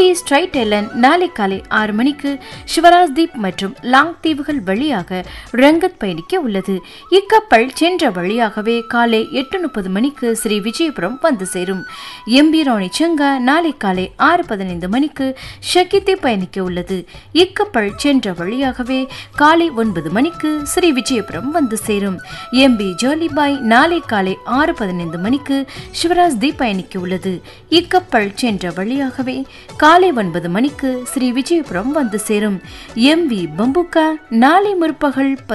MP straight Elon நாளை காலை ஆறு மணிக்கு சிவராஜ் தீப் மற்றும் லாங் தீவுகள் வழியாக ரங்கத் பயணிக்க உள்ளது இக்கப்பல் சென்ற வழியாகவே காலை எட்டு முப்பது மணிக்கு ஸ்ரீ விஜயபுரம் வந்து சேரும் எம்பி ராணி சங்கா நாளை காலை ஆறு பதினைந்து மணிக்கு ஷகித்தி பயணிக்க உள்ளது இக்கப்பல் சென்ற வழியாகவே காலை ஒன்பது மணிக்கு ஸ்ரீ விஜயபுரம் வந்து சேரும் எம்பி ஜோலிபாய் நாளை காலை ஆறு பதினைந்து மணிக்கு சிவராஜ் தீப் பயணிக்க உள்ளது இக்கப்பல் சென்ற வழியாகவே காலை ஒன்பது மணிக்கு ஸ்ரீ விஜயபுரம் வந்து சேரும் எம்பி பம்புகா நாளை முற்பகல்